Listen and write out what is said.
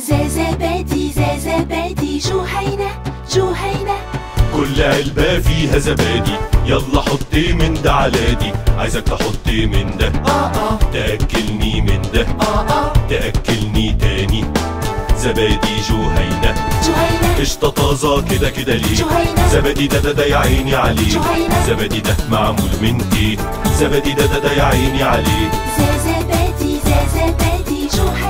زي زبادي زي زبادي جهينة جهينة كل علبة فيها زبادي يلا حطي من ده على دي عايزك تحطي من ده اه اه تأكلني من ده اه اه تأكلني تاني زبادي جهينة جهينة قشطة طازة كده كده ليه جهينة. زبادي ده ده ده يا عيني عليه جهينة. زبادي ده معمول من ايه زبادي ده ده ده يا عيني عليه زي زبادي زي زبادي جهينة